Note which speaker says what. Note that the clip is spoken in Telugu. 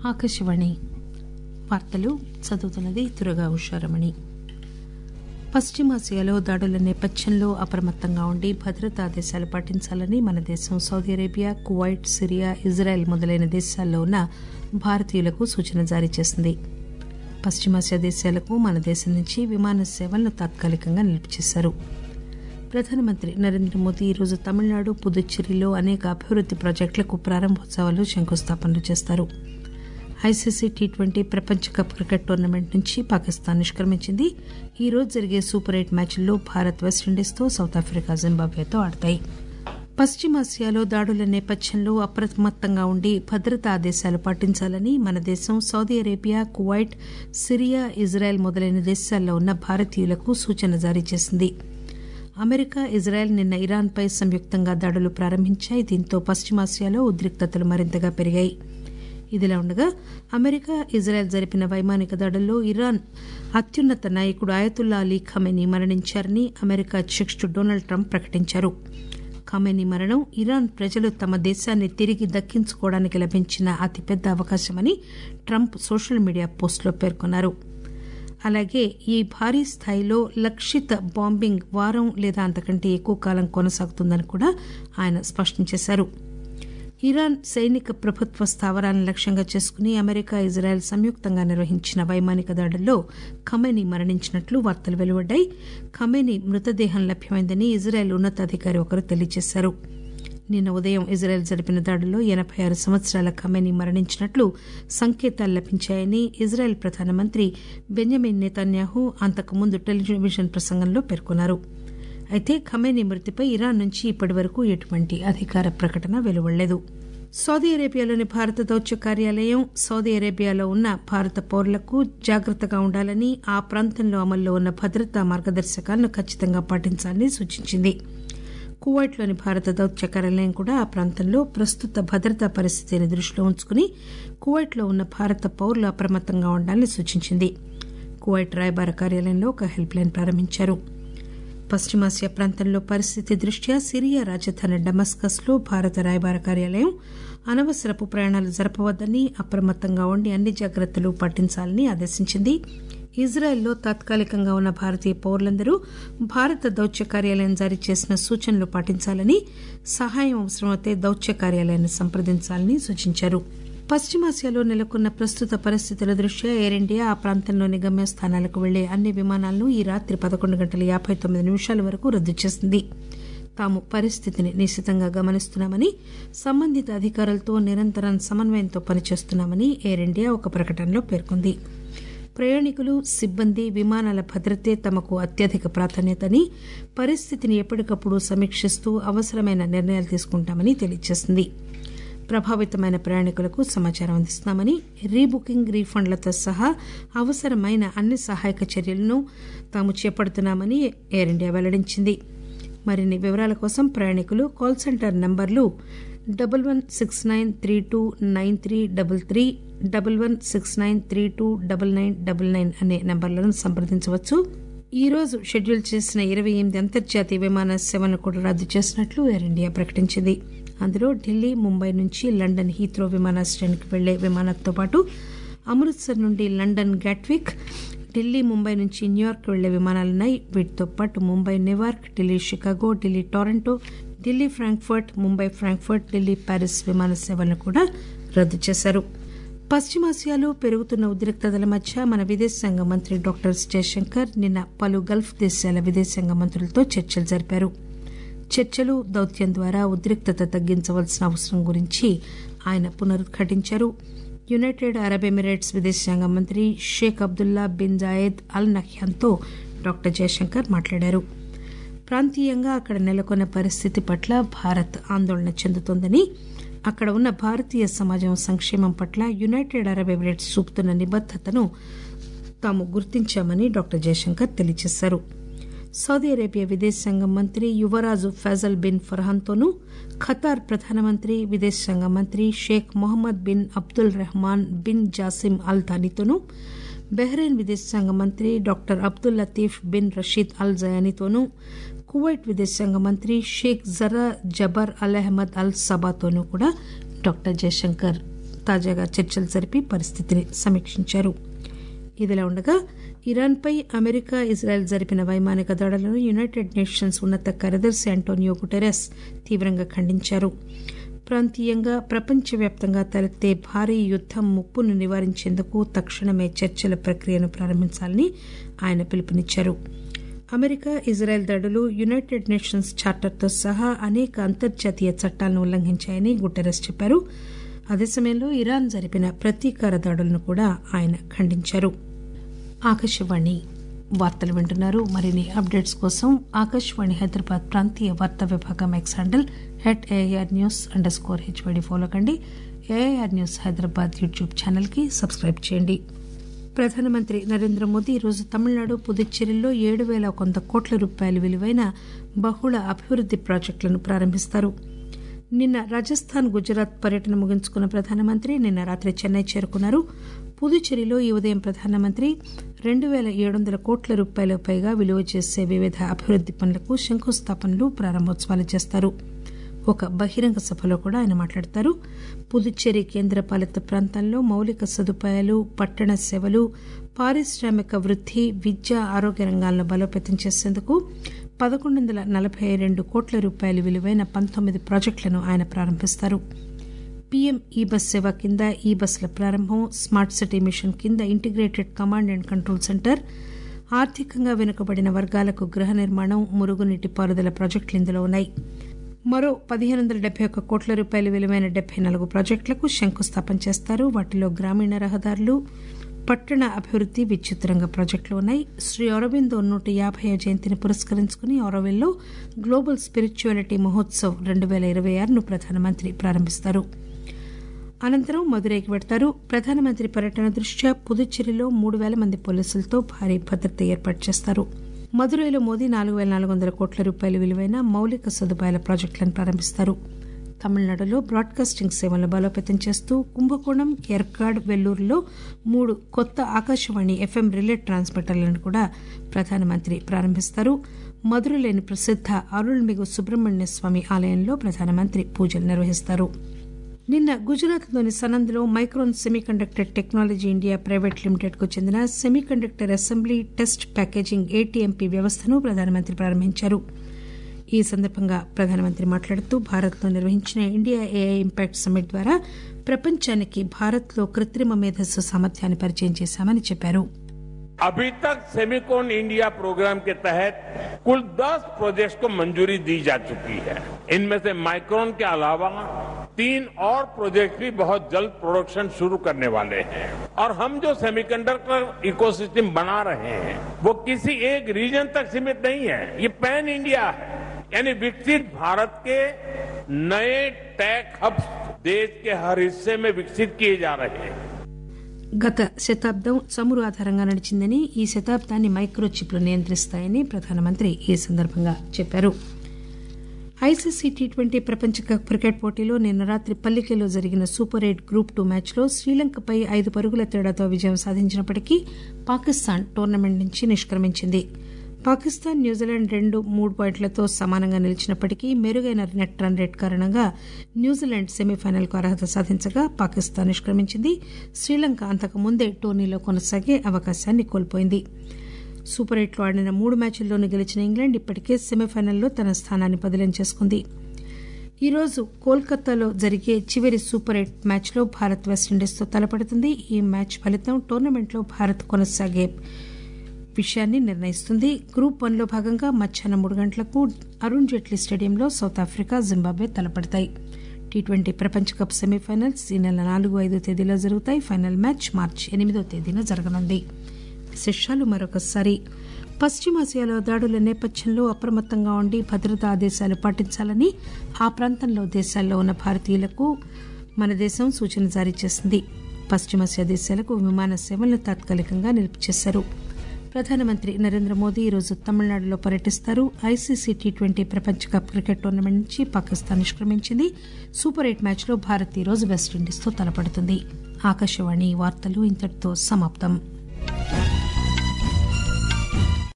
Speaker 1: ఆకాశవాణి వార్తలు చదువుతున్నది దురగా ఉషారమణి పశ్చిమాసియాలో దాడుల నేపథ్యంలో అప్రమత్తంగా ఉండి భద్రతా ఆదేశాలు పాటించాలని మన దేశం Saudi Arabia Kuwait Syria Israel మొదలైన దేశాల్లో ఉన్న భారతీయులకు సూచన జారీ చేసింది పశ్చిమాసియా దేశాలకు మన దేశం నుంచి విమాన సేవలను తాత్కాలికంగా నిలిపిచేశారు ప్రధానమంత్రి నరేంద్ర మోదీ ఈరోజు తమిళనాడు పుదుచ్చేరిలో అనేక అభివృద్ది ప్రాజెక్టులకు ప్రారంభోత్సవాలు శంకుస్థాపనలు చేస్తారు ఐసీసీ టీ ట్వంటీ ప్రపంచ కప్ క్రికెట్ టోర్నమెంట్ నుంచి పాకిస్తాన్ నిష్క్రమించింది ఈ రోజు జరిగే సూపర్ ఎయిట్ మ్యాచ్ల్లో భారత్ వెస్టిండీస్తో సౌత్ ఆఫ్రికా జింబాబ్వేతో ఆడతాయి పశ్చిమాసియాలో దాడుల నేపథ్యంలో అప్రమత్తంగా ఉండి భద్రతా ఆదేశాలు పాటించాలని మన దేశం Saudi Arabia Kuwait Syria Israel మొదలైన దేశాల్లో ఉన్న భారతీయులకు సూచన జారీ చేసింది అమెరికా ఇజ్రాయెల్ నిన్న ఇరాన్పై సంయుక్తంగా దాడులు ప్రారంభించాయి దీంతో పశ్చిమాసియాలో ఉద్రిక్తతలు మరింతగా పెరిగాయి ఇదిలా ఉండగా అమెరికా ఇజ్రాయెల్ జరిపిన వైమానిక దాడుల్లో ఇరాన్ అత్యున్నత నాయకుడు ఆయతుల్లా అలీ ఖమేనీ మరణించారని అమెరికా అధ్యకుడు డొనాల్డ్ ట్రంప్ ప్రకటించారు ఖమేనీ మరణం ఇరాన్ ప్రజలు తమ దేశాన్ని తిరిగి దక్కించుకోవడానికి లభించిన అతిపెద్ద అవకాశమని ట్రంప్ సోషల్ మీడియా పోస్టులో పేర్కొన్నారు అలాగే ఈ భారీ స్థాయిలో లక్షిత బాంబింగ్ వారం లేదా అంతకంటే ఎక్కువ కాలం కొనసాగుతుందని కూడా ఆయన స్పష్టం చేశారు ఇరాన్ సైనిక ప్రభుత్వ స్థావరాలను లక్ష్యంగా చేసుకుని అమెరికా ఇజ్రాయెల్ సంయుక్తంగా నిర్వహించిన వైమానిక దాడుల్లో ఖమేనీ మరణించినట్లు వార్తలు వెలువడ్డాయి ఖమేనీ మృతదేహం లభ్యమైందని ఇజ్రాయెల్ ఉన్నతాధికారి ఒకరు తెలియజేశారు నిన్న ఉదయం ఇజ్రాయెల్ జరిపిన దాడుల్లో ఎనబై ఆరు సంవత్సరాల ఖమేనీ మరణించినట్లు సంకేతాలు లభించాయని ఇజ్రాయెల్ ప్రధానమంత్రి బెంజమిన్ నెతన్యాహు అంతకుముందు టెలివిజన్ ప్రసంగంలో పేర్కొన్నారు అయితే ఖమేనీ మృతిపై ఇరాన్ నుంచి ఇప్పటి వరకు ఎటువంటి అధికార ప్రకటన వెలువడలేదు సౌదీ అరేబియాలోని భారత దౌత్య కార్యాలయం సౌదీ అరేబియాలో ఉన్న భారత పౌరులకు జాగ్రత్తగా ఉండాలని ఆ ప్రాంతంలో అమల్లో ఉన్న భద్రతా మార్గదర్శకాలను ఖచ్చితంగా పాటించాలని సూచించింది కువైట్లోని భారత దౌత్య కార్యాలయం కూడా ఆ ప్రాంతంలో ప్రస్తుత భద్రతా పరిస్థితిని దృష్టిలో ఉంచుకుని కువైట్లో ఉన్న భారత పౌరులు అప్రమత్తంగా ఉండాలని సూచించింది కువైట్ రాయబార కార్యాలయంలో ఒక హెల్ప్ లైన్ ప్రారంభించారు పశ్చిమాసియా ప్రాంతంలో పరిస్థితి దృష్ట్యా సిరియా రాజధాని డమస్కస్ లో భారత రాయబార కార్యాలయం అనవసరపు ప్రయాణాలు జరపవద్దని అప్రమత్తంగా ఉండి అన్ని జాగ్రత్తలు పాటించాలని ఆదేశించింది ఇజ్రాయెల్లో తాత్కాలికంగా ఉన్న భారతీయ పౌరులందరూ భారత దౌత్య కార్యాలయం జారీ చేసిన సూచనలు పాటించాలని సహాయం అవసరమైతే దౌత్య కార్యాలయాన్ని సంప్రదించాలని సూచించారు పశ్చిమాసియాలో నెలకొన్న ప్రస్తుత పరిస్థితుల దృష్ట్యా ఎయిర్ ఇండియా ఆ ప్రాంతంలోని గమ్యస్థానాలకు వెళ్లే అన్ని విమానాలను ఈ రాత్రి పదకొండు గంటల యాబై తొమ్మిది నిమిషాల వరకు రద్దు చేసింది తాము పరిస్థితిని నిశితంగా గమనిస్తున్నామని సంబంధిత అధికారులతో నిరంతరం సమన్వయంతో పనిచేస్తున్నామని ఎయిర్ ఇండియా ఒక ప్రకటనలో పేర్కొంది ప్రయాణికులు సిబ్బంది విమానాల భద్రతే తమకు అత్యధిక ప్రాధాన్యతని పరిస్థితిని ఎప్పటికప్పుడు సమీక్షిస్తూ అవసరమైన నిర్ణయాలు తీసుకుంటామని తెలియజేసింది ప్రభావితమైన ప్రయాణికులకు సమాచారం అందిస్తున్నామని రీబుకింగ్ రీఫండ్లతో సహా అవసరమైన అన్ని సహాయక చర్యలను తాము చేపడుతున్నామని ఎయిర్ ఇండియా వెల్లడించింది మరిన్ని వివరాల కోసం ప్రయాణికులు కాల్ సెంటర్ నంబర్లు double one six nine three two nine three double three double one six nine three two double nine double nine అనే నంబర్లను సంప్రదించవచ్చు ఈ రోజు షెడ్యూల్ చేసిన ఇరవై ఎనిమిది అంతర్జాతీయ విమాన సేవలను కూడా రద్దు చేసినట్లు ఎయిర్ ఇండియా ప్రకటించింది అందులో ఢిల్లీ ముంబై నుంచి లండన్ హీత్రో విమానాశ్రయానికి వెళ్లే విమానాలతో పాటు అమృత్సర్ నుండి లండన్ గాట్విక్ ఢిల్లీ ముంబై నుంచి న్యూయార్క్ వెళ్లే విమానాలున్నాయి వీటితో పాటు Mumbai Newark Delhi Chicago Delhi Toronto Delhi Frankfurt Mumbai Frankfurt Delhi Paris విమాన సేవలను కూడా రద్దు చేశారు పశ్చిమాసియాలో పెరుగుతున్న ఉద్రిక్తతల మధ్య మన విదేశాంగ మంత్రి డాక్టర్ జయశంకర్ నిన్న పలు గల్ఫ్ దేశాల విదేశాంగ మంత్రులతో చర్చలు జరిపారు చర్చలు దౌత్యం ద్వారా ఉద్రిక్తత తగ్గించవలసిన అవసరం గురించి ఆయన పునరుద్ఘాటించారు యునైటెడ్ అరబ్ ఎమిరేట్స్ విదేశాంగ మంత్రి Sheikh Abdullah bin Zayed Al నహ్యాన్తో డాక్టర్ జయశంకర్ మాట్లాడారు ప్రాంతీయంగా అక్కడ నెలకొన్న పరిస్థితి పట్ల భారత్ ఆందోళన చెందుతోందని అక్కడ ఉన్న భారతీయ సమాజం సంక్షేమం పట్ల యునైటెడ్ అరబ్ ఎమిరేట్స్ చూపుతున్న నిబద్దతను తాము గుర్తించామని డాక్టర్ జయశంకర్ తెలియజేశారు సౌదీ అరేబియా విదేశాంగ మంత్రి యువరాజు ఫైజల్ బిన్ ఫర్హాన్తోనూ ఖతార్ ప్రధానమంత్రి విదేశాంగ మంత్రి Sheikh Mohammed bin Abdul Rahman bin Jassim Al థానీతోనూ బహ్రెయిన్ విదేశాంగ మంత్రి doctor Abdul Latif bin Rashid Al జయానీతోనూ కువైట్ విదేశాంగ మంత్రి షేక్ జరా జబర్ అల్ అహ్మద్ అల్ సబాతోనూ కూడా డాక్టర్ జయశంకర్ తాజాగా చర్చలు జరిపి పరిస్థితిని సమీక్షించారు ఇదిలా ఉండగా ఇరాన్పై అమెరికా ఇజ్రాయెల్ జరిపిన వైమానిక దాడులను యునైటెడ్ నేషన్స్ ఉన్నత కార్యదర్శి అంటోనియో గుటెరస్ తీవ్రంగా ఖండించారు ప్రాంతీయంగా ప్రపంచవ్యాప్తంగా తలెత్తే భారీ యుద్దం ముప్పును నివారించేందుకు తక్షణమే చర్చల ప్రక్రియను ప్రారంభించాలని ఆయన పిలుపునిచ్చారు అమెరికా ఇజ్రాయెల్ దాడులు యునైటెడ్ నేషన్స్ చార్టర్తో సహా అనేక అంతర్జాతీయ చట్టాలను ఉల్లంఘించాయని గుటెరస్ చెప్పారు అదే సమయంలో ఇరాన్ జరిపిన ప్రతీకార దాడులను కూడా ఆయన ఖండించారు ఆకాశవాణి వార్తలు వింటున్నారు మరిన్ని అప్డేట్స్ కోసం ఆకాశవాణి హైదరాబాద్ ప్రాంతీయ వార్తా విభాగం X handle at AIR news underscore HYD follow కండి ఏఐఆర్ న్యూస్ హైదరాబాద్ యూట్యూబ్ ఛానల్కి సబ్స్క్రైబ్ చేయండి ప్రధానమంత్రి నరేంద్ర మోదీ ఈరోజు తమిళనాడు పుదుచ్చేరిలో ఏడు పేల వంద కోట్ల రూపాయల విలువైన బహుళ అభివృద్ది ప్రాజెక్టులను ప్రారంభిస్తారు నిన్న రాజస్థాన్ గుజరాత్ పర్యటన ముగించుకున్న ప్రధానమంత్రి నిన్న రాత్రి చెన్నై చేరుకున్నారు పుదుచ్చేరిలో ఈ ఉదయం ప్రధానమంత్రి రెండు పేల ఏడు వందల కోట్ల రూపాయలకు పైగా విలువ చేసే వివిధ అభివృద్ది పనులకు శంకుస్థాపనలు ప్రారంభోత్సవాలు చేస్తారు ఒక బహిరంగ సభలో కూడా ఆయన మాట్లాడతారు పుదుచ్చేరి కేంద్రపాలిత ప్రాంతాల్లో మౌలిక సదుపాయాలు పట్టణ సేవలు పారిశ్రామిక వృద్ది విద్య ఆరోగ్య రంగాలను బలోపేతం చేసేందుకు పదకొండు వందల నలభై రెండు కోట్ల రూపాయల విలువైన పంతొమ్మిది ప్రాజెక్టులను ఆయన ప్రారంభిస్తారు పీఎం ఈ బస్ సేవ కింద ఈ బస్సుల ప్రారంభం స్మార్ట్ సిటీ మిషన్ కింద integrated command and control centre ఆర్థికంగా వెనుకబడిన వర్గాలకు గృహ నిర్మాణం మురుగునీటి పారుదల ప్రాజెక్టులు ఇందులో ఉన్నాయి మరో పదిహేను వందల డెబ్బై ఒక్క కోట్ల రూపాయల విలువైన డెబ్బై నాలుగు ప్రాజెక్టులకు శంకుస్థాపన చేస్తారు వాటిలో గ్రామీణ రహదారులు పట్టణ అభివృద్ది విద్యుత్ రంగ ప్రాజెక్టులు ఉన్నాయి శ్రీ అరవిందో నూట యాభై జయంతిని పురస్కరించుకుని ఆరోవిల్లో గ్లోబల్ స్పిరిచువాలిటీ మహోత్సవ్ రెండు పేల ఇరవై ఆరును ప్రధానమంత్రి ప్రారంభిస్తారు అనంతరం మదురైకి వెడతారు ప్రధానమంత్రి పర్యటన దృష్ట్యా పుదుచ్చేరిలో మూడు పేల మంది పోలీసులతో భారీ భద్రత ఏర్పాటు చేస్తారు మదురైలో మోదీ నాలుగు పేల నాలుగు వందల కోట్ల రూపాయల విలువైన మౌలిక సదుపాయాల ప్రాజెక్టులను ప్రారంభిస్తారు తమిళనాడులో బ్రాడ్కాస్టింగ్ సేవలను బలోపేతం చేస్తూ కుంభకోణం ఎర్కాడ్ వెల్లూరులో మూడు కొత్త ఆకాశవాణి ఎఫ్ఎం రిలే ట్రాన్స్మిటర్లను కూడా ప్రధానమంత్రి ప్రారంభిస్తారు మధురలేని ప్రసిద్ధ అరుள்మిగు సుబ్రహ్మణ్య స్వామి ఆలయంలో ప్రధానమంత్రి పూజలు నిర్వహిస్తారు నిన్న గుజరాత్లోని సనంద్లో Micron semiconductor technology India private limited కు చెందిన semiconductor assembly test packaging ATMP వ్యవస్థను ప్రధానమంత్రి ప్రారంభించారు ఈ సందర్భంగా ప్రధానమంత్రి మాట్లాడుతూ భారత్లో నిర్వహించిన ఇండియా ఏఐ ఇంపాక్ట్ సమ్మిట్ ద్వారా ప్రపంచానికి భారత్లో కృత్రిమ మేధస్సు సామర్థ్యాన్ని పరిచయం చేశామని చెప్పారు
Speaker 2: अभी तक सेमिकोन इंडिया प्रोग्राम के तहत कुल 10 प्रोजेक्ट्स को मंजूरी दी जा चुकी है इनमें से माइक्रोन के अलावा तीन और प्रोजेक्ट भी बहुत जल्द प्रोडक्शन शुरू करने वाले हैं और हम जो सेमीकंडक्टर इकोसिस्टम बना रहे हैं वो किसी एक रीजन तक सीमित नहीं है ये पैन इंडिया है यानी विकसित भारत के नए टेक हब्स देश के हर हिस्से में विकसित किए जा रहे हैं
Speaker 1: గత శతాబ్దం చమురు ఆధారంగా నడిచిందని ఈ శతాబ్దాన్ని మైక్రో చిప్లు నియంత్రిస్తాయని ప్రధానమంత్రి ఈ సందర్భంగా చెప్పారు ఐసీసీ టీ ట్వంటీ ప్రపంచ కప్ క్రికెట్ పోటీలో నిన్న రాత్రి పల్లికలో జరిగిన సూపర్ ఎయిట్ గ్రూప్ టూ మ్యాచ్లో శ్రీలంకపై ఐదు పరుగుల తేడాతో విజయం సాధించినప్పటికీ పాకిస్తాన్ టోర్నమెంట్ నుంచి నిష్క్రమించింది పాకిస్తాన్ న్యూజిలాండ్ రెండు మూడు పాయింట్లతో సమానంగా నిలిచినప్పటికీ మెరుగైన నెట్ రన్ రేట్ కారణంగా న్యూజిలాండ్ సెమీఫైనల్కు అర్హత సాధించగా పాకిస్తాన్ నిష్క్రమించింది శ్రీలంక అంతకు ముందే టోర్నీలో కొనసాగే అవకాశాన్ని కోల్పోయింది సూపర్ ఎయిట్లో ఆడిన మూడు మ్యాచ్ల్లోనూ గెలిచిన ఇంగ్లాండ్ ఇప్పటికే సెమీఫైనల్లో తన స్థానాన్ని బదిలం చేసుకుంది ఈరోజు కోల్కతాలో జరిగే చివరి సూపర్ ఎయిట్ మ్యాచ్లో భారత్ వెస్టిండీస్తో తలపడుతుంది ఈ మ్యాచ్ ఫలితం టోర్నమెంట్లో భారత్ కొనసాగే విషయాన్ని నిర్ణయిస్తుంది గ్రూప్ వన్లో భాగంగా మధ్యాహ్నం మూడు గంటలకు అరుణ్ జైట్లీ స్టేడియంలో సౌత్ ఆఫ్రికా జింబాబ్వే తలపడతాయి టీ ట్వంటీ ప్రపంచ కప్ సెమీఫైనల్స్ ఈ నెల నాలుగు ఐదు తేదీలో జరుగుతాయి ఫైనల్ మ్యాచ్ మార్చి ఎనిమిదో తేదీన జరగనుంది విశేషాలు మరొకసారి పశ్చిమాసియాలో దాడుల నేపథ్యంలో అప్రమత్తంగా ఉండి భద్రతా ఆదేశాలు పాటించాలని ఆ ప్రాంతంలో దేశాల్లో ఉన్న భారతీయులకు మన దేశం సూచన జారీ చేసింది పశ్చిమాసియా దేశాలకు విమాన సేవలను తాత్కాలికంగా నిలుపు చేశారు ప్రధానమంత్రి నరేంద్ర మోదీ ఈరోజు తమిళనాడులో పర్యటిస్తారు ఐసీసీ టీ ట్వంటీ ప్రపంచ కప్ క్రికెట్ టోర్నమెంట్ నుంచి పాకిస్తాన్ నిష్క్రమించింది సూపర్ ఎయిట్ మ్యాచ్లో భారత్ ఈరోజు వెస్టిండీస్తో తలపడుతుంది ఆకాశవాణి వార్తలు ఇంతటితో సమాప్తం